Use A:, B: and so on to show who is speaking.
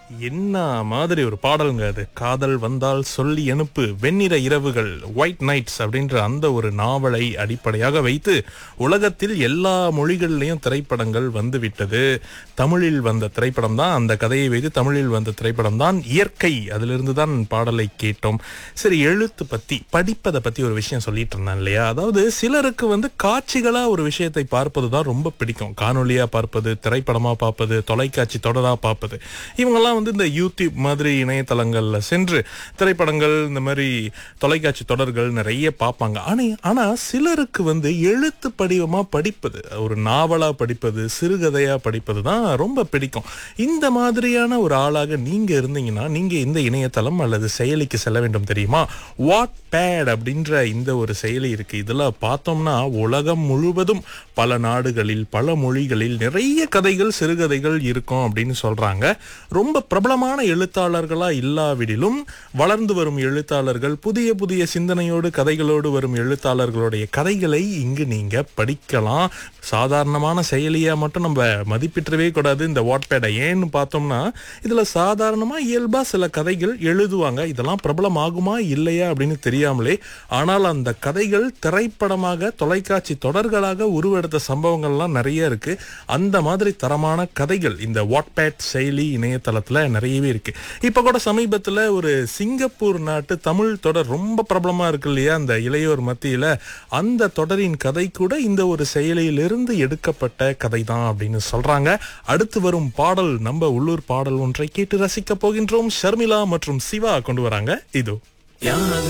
A: என்ன மாதிரி ஒரு பாடலுங்க அது காதல் வந்தால் சொல்லி அனுப்பு வெண்ணிற இரவுகள் ஒயிட் நைட்ஸ் அப்படின்ற அந்த ஒரு நாவலை அடிப்படையாக வைத்து உலகத்தில் எல்லா மொழிகள்லையும் திரைப்படங்கள் வந்து விட்டது தமிழில் வந்த திரைப்படம் தான் அந்த கதையை வைத்து தமிழில் வந்த திரைப்படம் தான் இயற்கை அதிலிருந்து தான் பாடலை கேட்டோம் சரி எழுத்து பத்தி படிப்பதை பத்தி ஒரு விஷயம் சொல்லிட்டு இருந்தேன் இல்லையா அதாவது சிலருக்கு வந்து காட்சிகளா ஒரு விஷயத்தை பார்ப்பது தான் ரொம்ப பிடிக்கும் காணொலியா பார்ப்பது திரைப்படமா பார்ப்பது தொலைக்காட்சி தொடரா பார்ப்பது இவங்கெல்லாம் வந்து இந்த யூடியூப் மாதிரி இணையதளங்கள்ல சென்று திரைப்படங்கள் இந்த மாதிரி தொலைக்காட்சி தொடர்கள் நிறைய பார்ப்பாங்க ஆனா ஆனா சிலருக்கு வந்து எழுத்து படிவமா படிப்பது ஒரு நாவலா படிப்பது சிறுகதையா படிப்பது தான் ரொம்ப பிடிக்கும் இந்த மாதிரியான ஒரு ஆளாக நீங்க இருந்தீங்கன்னா நீங்க இந்த இணையதளம் அல்லது செயலிக்கு செல்ல வேண்டும் தெரியுமா வாட் பேட் அப்படின்ற இந்த ஒரு செயலி இருக்கு இதுல பார்த்தோம்னா உலகம் முழுவதும் பல நாடுகளில் பல மொழிகளில் நிறைய கதைகள் சிறுகதைகள் இருக்கும் அப்படின்னு சொல்றாங்க ரொம்ப பிரபலமான எழுத்தாளர்களா இல்லாவிடிலும் வளர்ந்து வரும் எழுத்தாளர்கள் புதிய புதிய சிந்தனையோடு கதைகளோடு வரும் எழுத்தாளர்களுடைய கதைகளை இங்கு நீங்க படிக்கலாம் சாதாரணமான செயலியா மட்டும் நம்ம மதிப்பிட்டவே கூடாது இந்த வாட்பேடை ஏன்னு பார்த்தோம்னா இதுல சாதாரணமா இயல்பா சில கதைகள் எழுதுவாங்க இதெல்லாம் பிரபலமாகுமா இல்லையா அப்படின்னு தெரியாமலே ஆனால் அந்த கதைகள் திரைப்படமாக தொலைக்காட்சி தொடர்களாக உருவெடுத்த சம்பவங்கள்லாம் நிறைய இருக்கு அந்த மாதிரி தரமான கதைகள் இந்த வாட்பேட் செயலி இணையதளத்துல நிறையவே இருக்கு இப்ப கூட சமீபத்துல ஒரு சிங்கப்பூர் நாட்டு தமிழ் தொடர் ரொம்ப பிரபலமா இருக்கு இல்லையா அந்த இளையோர் மத்தியில அந்த தொடரின் கதை கூட இந்த ஒரு செயலியிலிருந்து எடுக்கப்பட்ட கதை தான் அப்படின்னு சொல்றாங்க அடுத்து வரும் பாடல் நம்ம உள்ளூர் பாடல் ஒன்றை கேட்டு ரசிக்க போகின்றோம் ஷர்மிளா மற்றும் சிவா கொண்டு வராங்க இதோ